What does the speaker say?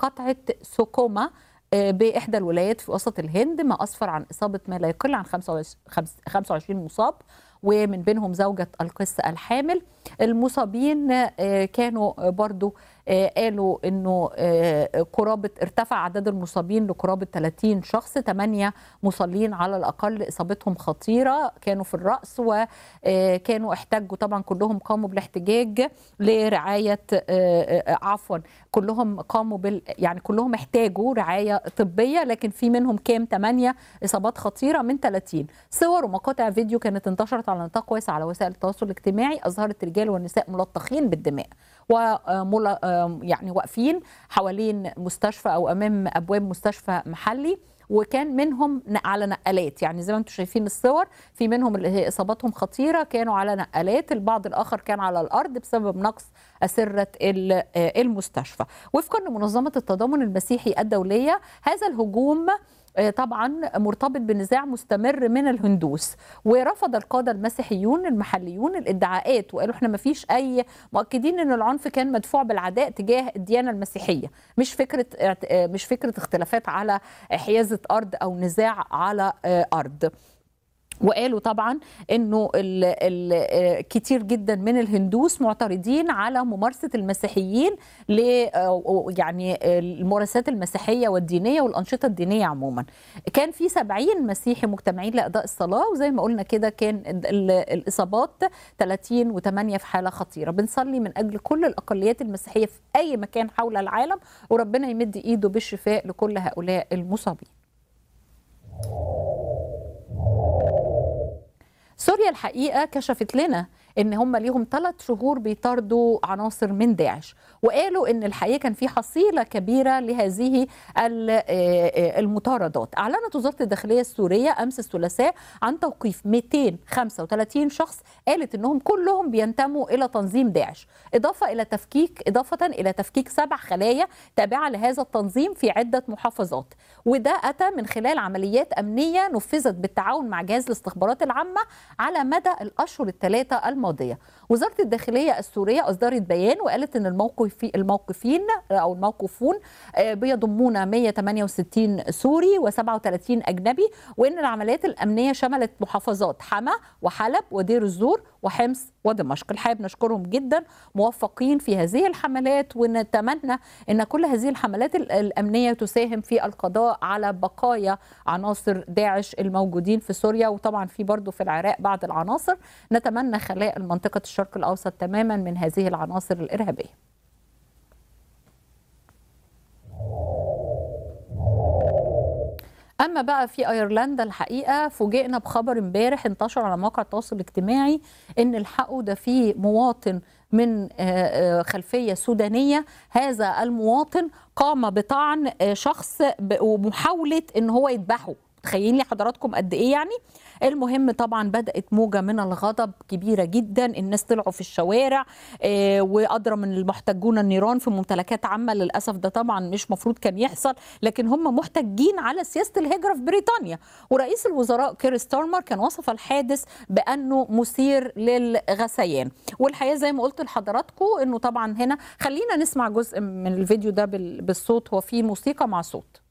قطعه سوكوما آه، باحدى الولايات في وسط الهند ما اسفر عن اصابه ما لا يقل عن 25 مصاب ومن بينهم زوجة القس الحامل المصابين آه، كانوا برضو آه، قالوا انه آه، قرابه ارتفع عدد المصابين لقرابه 30 شخص 8 مصلين على الاقل اصابتهم خطيره كانوا في الراس وكانوا احتجوا طبعا كلهم قاموا بالاحتجاج لرعايه عفوا كلهم قاموا بال يعني كلهم احتاجوا رعايه طبيه لكن في منهم كام 8 اصابات خطيره من 30 صور ومقاطع فيديو كانت انتشرت على نطاق واسع على وسائل التواصل الاجتماعي اظهرت الرجال والنساء ملطخين بالدماء وملا يعني واقفين حوالين مستشفى او امام ابواب مستشفى محلي وكان منهم على نقلات يعني زي ما انتم شايفين الصور في منهم اللي هي اصاباتهم خطيره كانوا على نقلات البعض الاخر كان على الارض بسبب نقص اسره المستشفى وفقا لمنظمه التضامن المسيحي الدوليه هذا الهجوم طبعا مرتبط بنزاع مستمر من الهندوس ورفض القاده المسيحيون المحليون الادعاءات وقالوا احنا ما فيش اي مؤكدين ان العنف كان مدفوع بالعداء تجاه الديانه المسيحيه مش فكره مش فكره اختلافات على حيازه ارض او نزاع على ارض وقالوا طبعا انه ال ال كتير جدا من الهندوس معترضين على ممارسه المسيحيين ل يعني الممارسات المسيحيه والدينيه والانشطه الدينيه عموما. كان في 70 مسيحي مجتمعين لاداء الصلاه وزي ما قلنا كده كان الاصابات 30 و8 في حاله خطيره. بنصلي من اجل كل الاقليات المسيحيه في اي مكان حول العالم وربنا يمد ايده بالشفاء لكل هؤلاء المصابين. سوريا الحقيقه كشفت لنا ان هم ليهم ثلاث شهور بيطاردوا عناصر من داعش وقالوا ان الحقيقه كان في حصيله كبيره لهذه المطاردات اعلنت وزاره الداخليه السوريه امس الثلاثاء عن توقيف 235 شخص قالت انهم كلهم بينتموا الى تنظيم داعش اضافه الى تفكيك اضافه الى تفكيك سبع خلايا تابعه لهذا التنظيم في عده محافظات وده اتى من خلال عمليات امنيه نفذت بالتعاون مع جهاز الاستخبارات العامه على مدى الاشهر الثلاثه الماضيه وزاره الداخليه السوريه اصدرت بيان وقالت ان الموقف في الموقفين او الموقوفون بيضمون 168 سوري و37 اجنبي وان العمليات الامنيه شملت محافظات حما وحلب ودير الزور وحمص ودمشق الحقيقه بنشكرهم جدا موفقين في هذه الحملات ونتمنى ان كل هذه الحملات الامنيه تساهم في القضاء على بقايا عناصر داعش الموجودين في سوريا وطبعا في برضه في العراق بعض العناصر نتمنى خلاء منطقه الشرق الاوسط تماما من هذه العناصر الارهابيه اما بقى في ايرلندا الحقيقه فوجئنا بخبر امبارح انتشر على مواقع التواصل الاجتماعي ان الحقوا ده في مواطن من خلفيه سودانيه هذا المواطن قام بطعن شخص ومحاوله ان هو يذبحه متخيلين حضراتكم قد ايه يعني المهم طبعا بدات موجه من الغضب كبيره جدا الناس طلعوا في الشوارع آه واضرم من المحتجون النيران في ممتلكات عامه للاسف ده طبعا مش مفروض كان يحصل لكن هم محتجين على سياسه الهجره في بريطانيا ورئيس الوزراء كير ستارمر كان وصف الحادث بانه مثير للغثيان والحقيقه زي ما قلت لحضراتكم انه طبعا هنا خلينا نسمع جزء من الفيديو ده بالصوت هو فيه موسيقى مع صوت